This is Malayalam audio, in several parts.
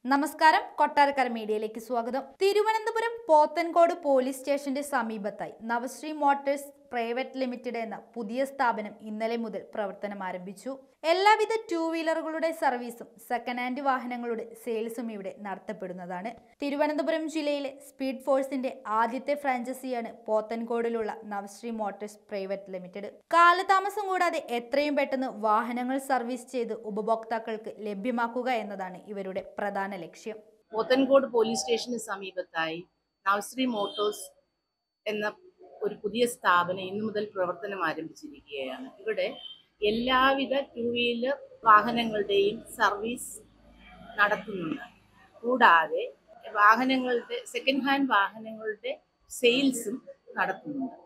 നമസ്കാരം കൊട്ടാരക്കര മീഡിയയിലേക്ക് സ്വാഗതം തിരുവനന്തപുരം പോത്തൻകോട് പോലീസ് സ്റ്റേഷന്റെ സമീപത്തായി നവശ്രീ മോട്ടോഴ്സ് പ്രൈവറ്റ് ലിമിറ്റഡ് എന്ന പുതിയ സ്ഥാപനം ഇന്നലെ മുതൽ പ്രവർത്തനം ആരംഭിച്ചു എല്ലാവിധ ടൂ വീലറുകളുടെ സർവീസും സെക്കൻഡ് ഹാൻഡ് വാഹനങ്ങളുടെ സെയിൽസും ഇവിടെ നടത്തപ്പെടുന്നതാണ് തിരുവനന്തപുരം ജില്ലയിലെ സ്പീഡ് ഫോഴ്സിന്റെ ആദ്യത്തെ ഫ്രാഞ്ചൈസിയാണ് പോത്തൻകോടിലുള്ള നവശ്രീ മോട്ടോഴ്സ് പ്രൈവറ്റ് ലിമിറ്റഡ് കാലതാമസം കൂടാതെ എത്രയും പെട്ടെന്ന് വാഹനങ്ങൾ സർവീസ് ചെയ്ത് ഉപഭോക്താക്കൾക്ക് ലഭ്യമാക്കുക എന്നതാണ് ഇവരുടെ പ്രധാന ലക്ഷ്യം പോത്തൻകോട് പോലീസ് സ്റ്റേഷന് സമീപത്തായി നവശ്രീ മോട്ടോഴ്സ് എന്ന ഒരു പുതിയ സ്ഥാപനം ഇന്നു മുതൽ പ്രവർത്തനം ആരംഭിച്ചിരിക്കുകയാണ് ഇവിടെ എല്ലാവിധ ടൂ വീലർ വാഹനങ്ങളുടെയും സർവീസ് നടത്തുന്നുണ്ട് കൂടാതെ വാഹനങ്ങളുടെ സെക്കൻഡ് ഹാൻഡ് വാഹനങ്ങളുടെ സെയിൽസും നടത്തുന്നുണ്ട്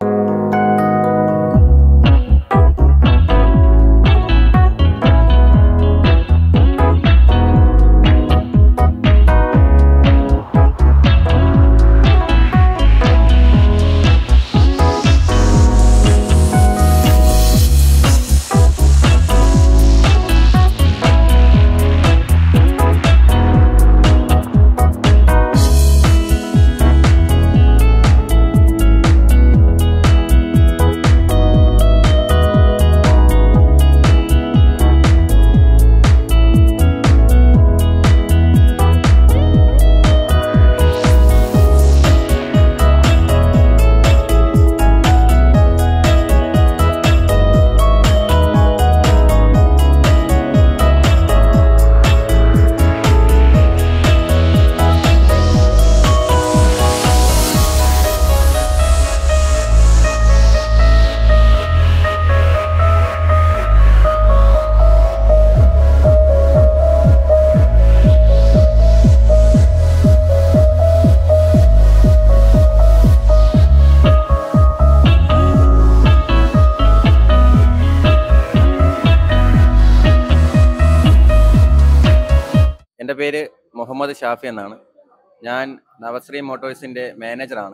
എൻ്റെ പേര് മുഹമ്മദ് ഷാഫി എന്നാണ് ഞാൻ നവശ്രീ മോട്ടോഴ്സിൻ്റെ മാനേജറാണ്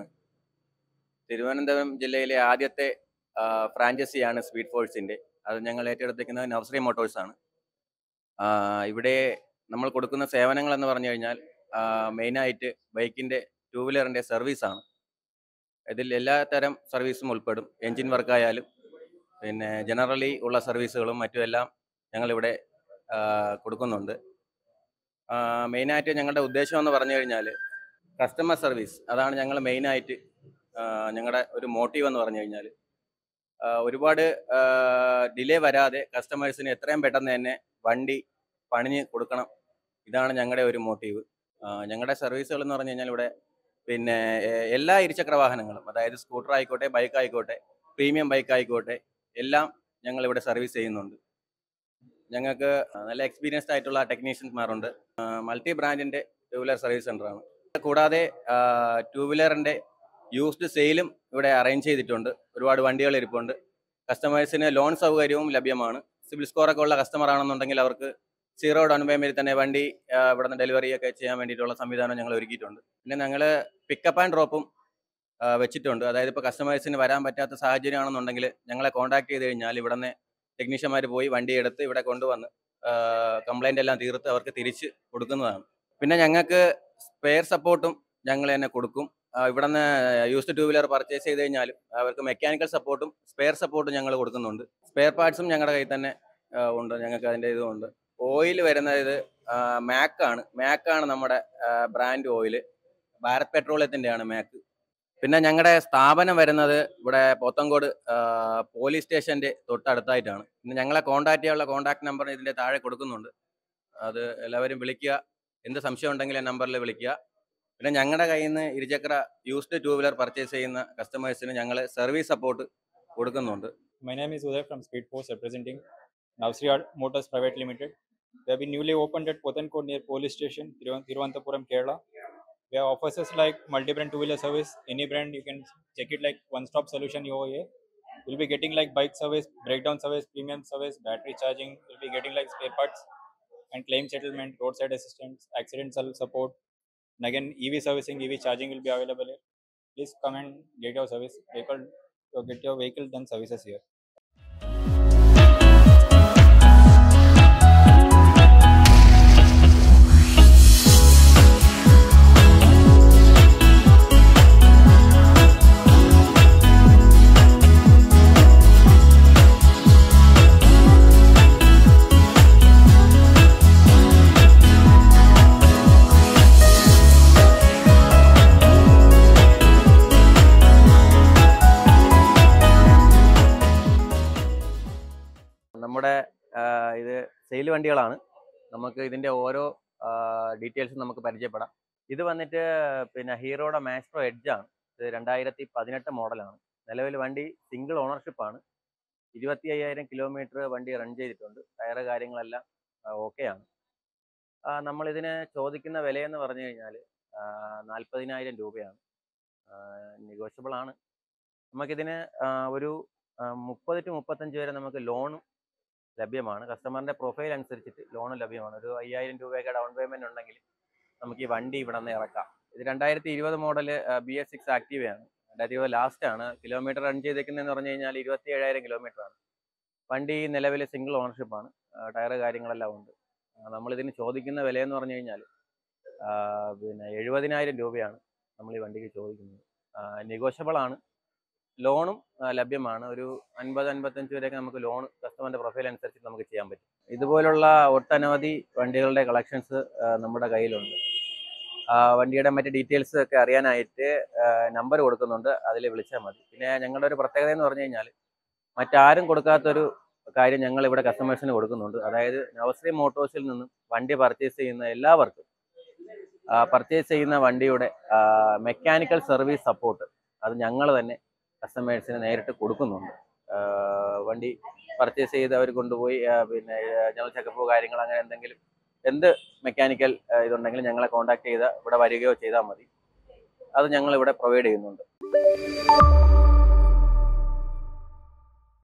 തിരുവനന്തപുരം ജില്ലയിലെ ആദ്യത്തെ ആ, ഫ്രാഞ്ചൈസിയാണ് സ്പീഡ് ഫോഴ്സിൻ്റെ അത് ഞങ്ങൾ ഏറ്റെടുത്തിരിക്കുന്നത് നവശ്രീ മോട്ടോഴ്സ് ആണ് ആ, ഇവിടെ നമ്മൾ കൊടുക്കുന്ന സേവനങ്ങൾ എന്ന് പറഞ്ഞു കഴിഞ്ഞാൽ ആ, മെയിനായിട്ട് ബൈക്കിൻ്റെ ടൂ വീലറിൻ്റെ സർവീസാണ് ഇതിൽ എല്ലാ തരം സർവീസും ഉൾപ്പെടും എൻജിൻ വർക്കായാലും പിന്നെ ജനറലി ഉള്ള സർവീസുകളും മറ്റുമെല്ലാം ഞങ്ങളിവിടെ ആ, കൊടുക്കുന്നുണ്ട് മെയിനായിട്ട് ഞങ്ങളുടെ ഉദ്ദേശം എന്ന് പറഞ്ഞു കഴിഞ്ഞാൽ കസ്റ്റമർ സർവീസ് അതാണ് ഞങ്ങൾ മെയിനായിട്ട് ഞങ്ങളുടെ ഒരു മോട്ടീവ് എന്ന് പറഞ്ഞു കഴിഞ്ഞാൽ ഒരുപാട് ഡിലേ വരാതെ കസ്റ്റമേഴ്സിന് എത്രയും പെട്ടെന്ന് തന്നെ വണ്ടി പണിഞ്ഞ് കൊടുക്കണം ഇതാണ് ഞങ്ങളുടെ ഒരു മോട്ടീവ് ഞങ്ങളുടെ സർവീസുകൾ എന്ന് പറഞ്ഞു കഴിഞ്ഞാൽ ഇവിടെ പിന്നെ എ- എല്ലാ ഇരുചക്ര വാഹനങ്ങളും അതായത് സ്കൂട്ടർ ആയിക്കോട്ടെ ബൈക്ക് ആയിക്കോട്ടെ പ്രീമിയം ബൈക്ക് ആയിക്കോട്ടെ എല്ലാം ഞങ്ങൾ ഇവിടെ സർവീസ് ചെയ്യുന്നുണ്ട് ഞങ്ങൾക്ക് നല്ല എക്സ്പീരിയൻസ്ഡ് ആയിട്ടുള്ള ടെക്നീഷ്യന്മാരുണ്ട് മൾട്ടി ബ്രാൻഡിന്റെ ടൂ വീലർ സർവീസ് സെൻ്ററാണ് കൂടാതെ ടൂ വീലറിന്റെ യൂസ്ഡ് സെയിലും ഇവിടെ അറേഞ്ച് ചെയ്തിട്ടുണ്ട് ഒരുപാട് വണ്ടികൾ ഇരിപ്പുണ്ട് കസ്റ്റമേഴ്സിന് ലോൺ സൗകര്യവും ലഭ്യമാണ് സിബിൽ സ്കോറൊക്കെ ഉള്ള കസ്റ്റമർ ആണെന്നുണ്ടെങ്കിൽ അവർക്ക് സീറോ ഡൗൺ പേയ്മെന്റിൽ തന്നെ വണ്ടി ആ, ഇവിടെ നിന്ന് ഡെലിവറി ഒക്കെ ചെയ്യാൻ വേണ്ടിയിട്ടുള്ള സംവിധാനം ഞങ്ങൾ ഒരുക്കിയിട്ടുണ്ട് പിന്നെ ഞങ്ങൾ പിക്കപ്പ് ആൻഡ് ഡ്രോപ്പും വെച്ചിട്ടുണ്ട് അതായത് ഇപ്പോൾ കസ്റ്റമേഴ്സിന് വരാൻ പറ്റാത്ത സാഹചര്യമാണെന്നുണ്ടെങ്കിൽ ഞങ്ങളെ കോൺടാക്ട് ചെയ്ത് കഴിഞ്ഞാൽ ഇവിടെ നിന്ന് ടെക്നീഷ്യന്മാർ പോയി വണ്ടി എടുത്ത് ഇവിടെ കൊണ്ടുവന്ന് കംപ്ലൈൻ്റ് എല്ലാം തീർത്ത് അവർക്ക് തിരിച്ച് കൊടുക്കുന്നതാണ് പിന്നെ ഞങ്ങൾക്ക് സ്പെയർ സപ്പോർട്ടും ഞങ്ങൾ തന്നെ കൊടുക്കും ആ, ഇവിടുന്ന് യൂസ്ഡ് ടൂ വീലർ പർച്ചേസ് ചെയ്ത് കഴിഞ്ഞാലും അവർക്ക് മെക്കാനിക്കൽ സപ്പോർട്ടും സ്പെയർ സപ്പോർട്ടും ഞങ്ങൾ കൊടുക്കുന്നുണ്ട് സ്പെയർ പാർട്സും ഞങ്ങളുടെ കയ്യിൽ തന്നെ ആ, ഉണ്ട് ഞങ്ങൾക്ക് അതിൻ്റെ ഇതുമുണ്ട് ഓയിൽ വരുന്നത് ഇത് മാക്കാണ് മാക്കാണ് നമ്മുടെ ബ്രാൻഡ് ഓയിൽ ഭാരത് പെട്രോളിയത്തിൻ്റെയാണ് മാക്ക് പിന്നെ ഞങ്ങളുടെ സ്ഥാപനം വരുന്നത് ഇവിടെ പോത്തങ്കോട് ആ, പോലീസ് സ്റ്റേഷന്റെ തൊട്ടടുത്തായിട്ടാണ് പിന്നെ ഞങ്ങളെ കോൺടാക്ട് ചെയ്യാനുള്ള കോൺടാക്ട് നമ്പർ ഇതിന്റെ താഴെ കൊടുക്കുന്നുണ്ട് അത് എല്ലാവരും വിളിക്കുക എന്ത് സംശയം ഉണ്ടെങ്കിൽ ആ നമ്പറിൽ വിളിക്കുക പിന്നെ ഞങ്ങളുടെ കയ്യിൽ നിന്ന് ഇരുചക്ര യൂസ്ഡ് ടൂ വീലർ പർച്ചേസ് ചെയ്യുന്ന കസ്റ്റമേഴ്സിന് ഞങ്ങൾ സർവീസ് സപ്പോർട്ട് കൊടുക്കുന്നുണ്ട് My name is Uday from Speed Force representing Navsri Motors Private Limited. We have been newly opened at Pothankot near police station, Thiru- Thiruvananthapuram, Kerala. We have offices like multi-brand two-wheeler service, any brand you can check it like one-stop solution over here. You'll be getting like bike service, breakdown service, premium service, battery charging. You'll be getting like spare parts and claim settlement, roadside assistance, accidental support. And again, EV servicing, EV charging will be available here. Please come and get your service vehicle, or get your vehicle done services here. Sale വണ്ടികളാണ് നമുക്ക് ഇതിൻ്റെ ഓരോ ഡീറ്റെയിൽസും നമുക്ക് പരിചയപ്പെടാം ഇത് വന്നിട്ട് പിന്നെ ഹീറോയുടെ മാസ്ട്രോ എഡ്ജാണ് ഇത് രണ്ടായിരത്തി പതിനെട്ട് മോഡലാണ് നിലവിൽ വണ്ടി സിംഗിൾ ഓണർഷിപ്പാണ് ഇരുപത്തി അയ്യായിരം കിലോമീറ്റർ വണ്ടി റൺ ചെയ്തിട്ടുണ്ട് ടയറ് കാര്യങ്ങളെല്ലാം ഓക്കെയാണ് നമ്മളിതിന് ചോദിക്കുന്ന വിലയെന്ന് പറഞ്ഞു കഴിഞ്ഞാൽ നാൽപ്പതിനായിരം രൂപയാണ് നെഗോഷ്യബിൾ ആണ് നമുക്കിതിന് ആ, ഒരു ആ, മുപ്പത് ടു മുപ്പത്തഞ്ച് വരെ നമുക്ക് ലോണും ലഭ്യമാണ് കസ്റ്റമറിൻ്റെ പ്രൊഫൈൽ അനുസരിച്ചിട്ട് ലോൺ ലഭ്യമാണ് ഒരു അയ്യായിരം രൂപയൊക്കെ ഡൗൺ പേയ്മെൻറ്റ് ഉണ്ടെങ്കിൽ നമുക്ക് ഈ വണ്ടി ഇവിടെ നിന്ന് ഇറക്കാം ഇത് രണ്ടായിരത്തി ഇരുപത് മോഡൽ ബി എസ് സിക്സ് ആക്റ്റീവയാണ് രണ്ടായിരത്തി ഇരുപത് ലാസ്റ്റ് ആണ് കിലോമീറ്റർ റൺ ചെയ്തേക്കുന്നതെന്ന് പറഞ്ഞു കഴിഞ്ഞാൽ ഇരുപത്തി ഏഴായിരം കിലോമീറ്റർ ആണ് വണ്ടി നിലവിൽ സിംഗിൾ ഓണർഷിപ്പാണ് ടയറ് കാര്യങ്ങളെല്ലാം ഉണ്ട് ആ, നമ്മളിതിന് ചോദിക്കുന്ന വിലയെന്ന് പറഞ്ഞു കഴിഞ്ഞാൽ ആ, പിന്നെ എഴുപതിനായിരം രൂപയാണ് നമ്മൾ ഈ വണ്ടിക്ക് ചോദിക്കുന്നത് നെഗോഷ്യബിൾ ആണ് ലോണും ആ, ലഭ്യമാണ് ഒരു അൻപത് അൻപത്തഞ്ച് വരെയൊക്കെ നമുക്ക് ലോൺ കസ്റ്റമറിന്റെ പ്രൊഫൈൽ അനുസരിച്ച് നമുക്ക് ചെയ്യാൻ പറ്റും ഇതുപോലുള്ള ഒട്ടനവധി വണ്ടികളുടെ കളക്ഷൻസ് നമ്മുടെ കയ്യിലുണ്ട് ആ, വണ്ടിയുടെ മറ്റ് ഡീറ്റെയിൽസ് ഒക്കെ അറിയാനായിട്ട് നമ്പർ കൊടുക്കുന്നുണ്ട് അതിൽ വിളിച്ചാൽ മതി പിന്നെ ഞങ്ങളുടെ ഒരു പ്രത്യേകത എന്ന് പറഞ്ഞു കഴിഞ്ഞാൽ മറ്റാരും കൊടുക്കാത്തൊരു കാര്യം ഞങ്ങൾ ഇവിടെ കസ്റ്റമേഴ്സിന് കൊടുക്കുന്നുണ്ട് അതായത് നവശ്രീ മോട്ടോഴ്സിൽ നിന്നും വണ്ടി പർച്ചേസ് ചെയ്യുന്ന എല്ലാവർക്കും പർച്ചേസ് ചെയ്യുന്ന വണ്ടിയുടെ മെക്കാനിക്കൽ സർവീസ് സപ്പോർട്ട് അത് ഞങ്ങൾ തന്നെ കസ്റ്റമേഴ്സിന് നേരിട്ട് കൊടുക്കുന്നുണ്ട് ആ, വണ്ടി പർച്ചേസ് ചെയ്ത് അവർ കൊണ്ടുപോയി ആ, പിന്നെ ജനറൽ ചെക്കപ്പ് കാര്യങ്ങൾ അങ്ങനെ എന്തെങ്കിലും എന്ത് മെക്കാനിക്കൽ ഇതുണ്ടെങ്കിലും ഞങ്ങളെ കോൺടാക്ട് ചെയ്ത് ഇവിടെ വരികയോ ചെയ്താൽ മതി അത് ഞങ്ങൾ ഇവിടെ പ്രൊവൈഡ് ചെയ്യുന്നുണ്ട്